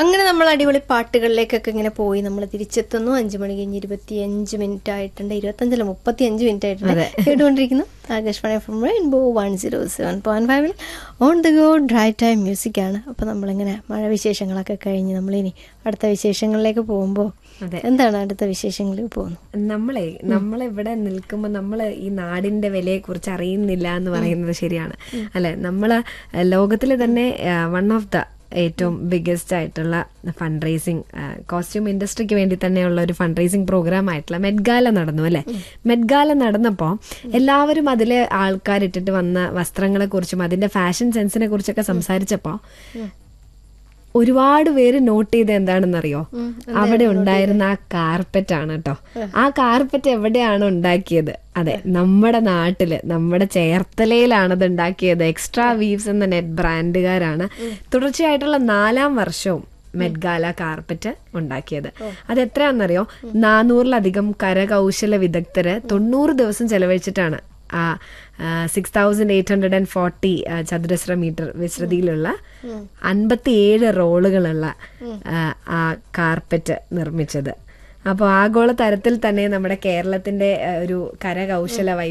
അങ്ങനെ നമ്മൾ അടിപൊളി പാട്ടുകളിലേക്കൊക്കെ ഇങ്ങനെ പോയി നമ്മൾ തിരിച്ചെത്തുന്നു അഞ്ചു മണി കഴിഞ്ഞ് ഇരുപത്തി അഞ്ച് മിനിറ്റ് ആയിട്ടുണ്ട് ഇരുപത്തഞ്ചല്ല മുപ്പത്തി അഞ്ച് മിനിറ്റ് ആയിട്ടുണ്ട് കേട്ടുകൊണ്ടിരിക്കുന്നു Akashvani from rainbow one zero seven point ഫൈവിൽ on the go drive time music ആണ് അപ്പോൾ നമ്മളിങ്ങനെ മഴ വിശേഷങ്ങളൊക്കെ കഴിഞ്ഞ് നമ്മളിനി അടുത്ത വിശേഷങ്ങളിലേക്ക് പോകുമ്പോൾ അതെ. എന്താണ് അടുത്ത വിശേഷങ്ങളിലേക്ക് പോകുന്നത് നമ്മളെ നമ്മളിവിടെ നിൽക്കുമ്പോൾ നമ്മൾ ഈ നാടിന്റെ വിലയെ കുറിച്ച് അറിയുന്നില്ല എന്ന് പറയുന്നത് ശരിയാണ് അല്ലെ നമ്മള് ലോകത്തിലെ തന്നെ വൺ ഓഫ് ദ ഏറ്റവും ബിഗ്ഗസ്റ്റ് ആയിട്ടുള്ള ഫണ്ട് റേസിംഗ് കോസ്റ്റ്യൂം ഇൻഡസ്ട്രിക്ക് വേണ്ടി തന്നെയുള്ള ഒരു ഫണ്ട് റേസിംഗ് പ്രോഗ്രാം ആയിട്ടുള്ള മെഡ്ഗാല നടന്നു അല്ലെ മെഡ്ഗാല നടന്നപ്പോൾ എല്ലാവരും അതിലെ ആൾക്കാരിട്ടിട്ട് വന്ന വസ്ത്രങ്ങളെ കുറിച്ചും അതിന്റെ ഫാഷൻ സെൻസിനെ കുറിച്ചൊക്കെ സംസാരിച്ചപ്പോൾ ഒരുപാട് പേര് നോട്ട് ചെയ്ത് എന്താണെന്നറിയോ അവിടെ ഉണ്ടായിരുന്ന ആ കാർപ്പറ്റ് ആണ് കേട്ടോ ആ കാർപ്പറ്റ് എവിടെയാണ് ഉണ്ടാക്കിയത് അതെ നമ്മുടെ നാട്ടില് നമ്മുടെ ചേർത്തലയിലാണ് അത് ഉണ്ടാക്കിയത് എക്സ്ട്രാ വീവ്സ് എന്ന നെറ്റ് ബ്രാൻഡുകാരാണ് തുടർച്ചയായിട്ടുള്ള നാലാം വർഷവും മെഡ്ഗാല കാർപ്പറ്റ് ഉണ്ടാക്കിയത് അത് എത്രയാണെന്നറിയോ നാനൂറിലധികം കരകൗശല വിദഗ്ധര് തൊണ്ണൂറ് ദിവസം ചെലവഴിച്ചിട്ടാണ് ആ six thousand eight hundred and forty ചതുരശ്ര മീറ്റർ വിസ്തൃതിയിലുള്ള അൻപത്തിയേഴ് റോളുകളുള്ള ആ, ആ കാർപ്പറ്റ് നിർമ്മിച്ചത് അപ്പോൾ ആഗോള തരത്തിൽ തന്നെ നമ്മുടെ കേരളത്തിന്റെ ആ, ഒരു കരകൗശല